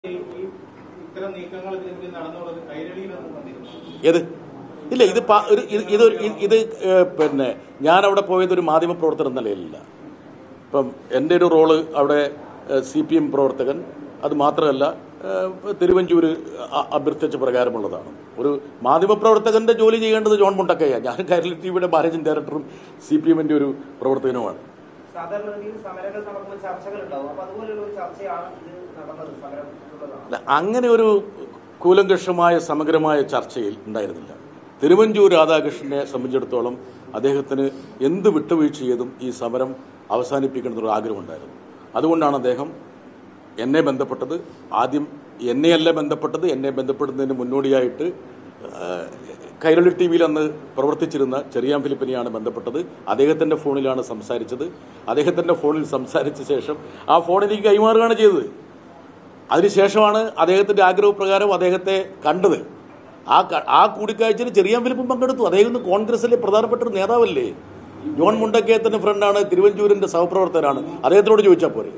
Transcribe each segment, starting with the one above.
ഈ ഈ ഇത്തരം നീക്കങ്ങൾ ഇതിന് പിന്നിൽ നടന്നുള്ളത് കൈരളിയിലൊന്നും വന്നിരുന്നു ഏത് ഇല്ല ഇത് പാ- ഒരു ഇത് ഇത് ഒരു- ഇത് ഇത് ഏഹ്, പിന്നെ ഞാൻ അവിടെ പോയത് ഒരു മാധ്യമ പ്രവർത്തകൻ എന്ന നിലയിലല്ല ഇപ്പം എൻ്റെ ഒരു റോള് അവിടെ സി പി എം പ്രവർത്തകൻ അത് മാത്രമല്ല ഏഹ്, തിരുവഞ്ചൂര് അ- അഭ്യർത്ഥിച്ച പ്രകാരമുള്ളതാണ് ഒരു മാധ്യമപ്രവർത്തകന്റെ ജോലി ചെയ്യേണ്ടത് ജോൺ മുണ്ടക്കയാണ് ഞാൻ കൈരളി ടി വിയുടെ മാനേജിംഗ് ഡയറക്ടറും സി പി എമ്മിൻ്റെ ഒരു പ്രവർത്തകനുമാണ് സാധാരണഗതിയിൽ സമരങ്ങൾ നടക്കുമ്പോൾ ചർച്ചകൾ ഉണ്ടാവും അപ്പൊ അതുപോലെയുള്ള ഒരു ചർച്ചയാണ് ഇത് നടന്നത് സമരം എന്നുള്ളതാണ് അല്ല, അങ്ങനെ ഒരു കൂലങ്കഷമായ സമഗ്രമായ ചർച്ചയിൽ ഉണ്ടായിരുന്നില്ല തിരുവഞ്ചൂർ രാധാകൃഷ്ണനെ സംബന്ധിച്ചിടത്തോളം അദ്ദേഹത്തിന് എന്ത് വിട്ടുവീഴ്ച ചെയ്തും ഈ സമരം അവസാനിപ്പിക്കണമെന്നൊരു ആഗ്രഹമുണ്ടായിരുന്നു അതുകൊണ്ടാണ് അദ്ദേഹം എന്നെ ബന്ധപ്പെട്ടത് ആദ്യം എന്നെയല്ല ബന്ധപ്പെട്ടത് എന്നെ ബന്ധപ്പെടുന്നതിന് മുന്നോടിയായിട്ട് ആ, കൈരളി ടി വിയിൽ അന്ന് പ്രവർത്തിച്ചിരുന്ന ചെറിയാൻ ഫിലിപ്പിനെയാണ് ബന്ധപ്പെട്ടത് അദ്ദേഹത്തിൻ്റെ ഫോണിലാണ് സംസാരിച്ചത് അദ്ദേഹത്തിൻ്റെ ഫോണിൽ സംസാരിച്ച ശേഷം ആ ഫോൺ എനിക്ക് കൈമാറുകയാണ് ചെയ്തത് അതിനുശേഷമാണ് അദ്ദേഹത്തിന്റെ ആഗ്രഹപ്രകാരം അദ്ദേഹത്തെ കണ്ടത് ആ ക- ആ കൂടിക്കാഴ്ചയിൽ ചെറിയാൻ ഫിലിപ്പും പങ്കെടുത്തു അദ്ദേഹം ഇന്ന് കോൺഗ്രസിലെ പ്രധാനപ്പെട്ട ഒരു നേതാവല്ലേ ജോൺ മുണ്ടക്കേത്തിന്റെ ഫ്രണ്ടാണ് തിരുവഞ്ചൂരിന്റെ സഹപ്രവർത്തകനാണ് അദ്ദേഹത്തോട് ചോദിച്ചാൽ പോരെ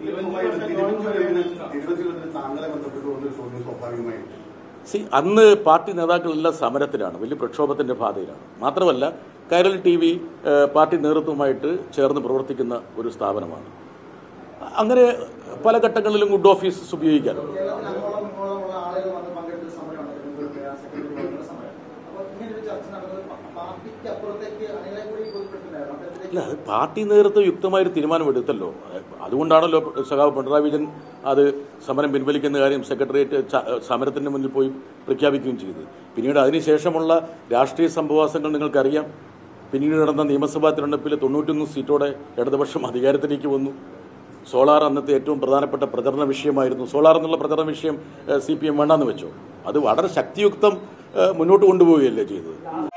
തിരുവനന്തപുരത്തിന് താങ്കളെ ബന്ധപ്പെട്ട് വന്നൊരു ചോദ്യം സ്വാഭാവികമായും സി അന്ന് പാർട്ടി നേതാക്കളെല്ലാം സമരത്തിലാണ് വലിയ പ്രക്ഷോഭത്തിന്റെ പാതയിലാണ് മാത്രമല്ല കൈരളി ടി വി പാർട്ടി നേതൃത്വവുമായിട്ട് ചേർന്ന് പ്രവർത്തിക്കുന്ന ഒരു സ്ഥാപനമാണ് അങ്ങനെ പല ഘട്ടങ്ങളിലും ഗുഡ് ഓഫീസസ് ഉപയോഗിക്കാറുണ്ട് കേരളത്തിൽ അങ്ങോളം ഇങ്ങോളമുള്ള ആളുകൾ വന്ന് പങ്കെടുത്ത ഒരു സമരമാണ് തിരുവനന്തപുരത്തെ ആ സെക്രട്ടറി പറഞ്ഞ സമരം അപ്പൊ ഇങ്ങനെ ഒരു ചർച്ച നടന്നത് പ- പാർട്ടിക്ക് അപ്പുറത്തേക്ക് അണികളെ കൂടി ബോധ്യപ്പെടുത്തുന്നതായിരുന്നു അത്തരത്തിലേക്ക് അല്ല അത് പാർട്ടി നേതൃത്വം യുക്തമായൊരു തീരുമാനമെടുത്തല്ലോ അതുകൊണ്ടാണല്ലോ സഖാവ് പിണറായി വിജയൻ അത് സമരം പിൻവലിക്കുന്ന കാര്യം സെക്രട്ടേറിയറ്റ് ച- സമരത്തിന് മുന്നിൽ പോയി പ്രഖ്യാപിക്കുകയും ചെയ്തു പിന്നീട് അതിനുശേഷമുള്ള രാഷ്ട്രീയ സംഭവാസങ്ങൾ നിങ്ങൾക്കറിയാം പിന്നീട് നടന്ന നിയമസഭാ തിരഞ്ഞെടുപ്പിൽ തൊണ്ണൂറ്റൊന്ന് സീറ്റോടെ ഇടതുപക്ഷം അധികാരത്തിലേക്ക് വന്നു സോളാർ അന്നത്തെ ഏറ്റവും പ്രധാനപ്പെട്ട പ്രചരണ വിഷയമായിരുന്നു സോളാർ എന്നുള്ള പ്രചരണ വിഷയം സി പി എം വേണ്ടാന്ന് വെച്ചോ അത് വളരെ ശക്തിയുക്തം ഏഹ്, മുന്നോട്ട് കൊണ്ടുപോവുകയല്ലേ ചെയ്തത്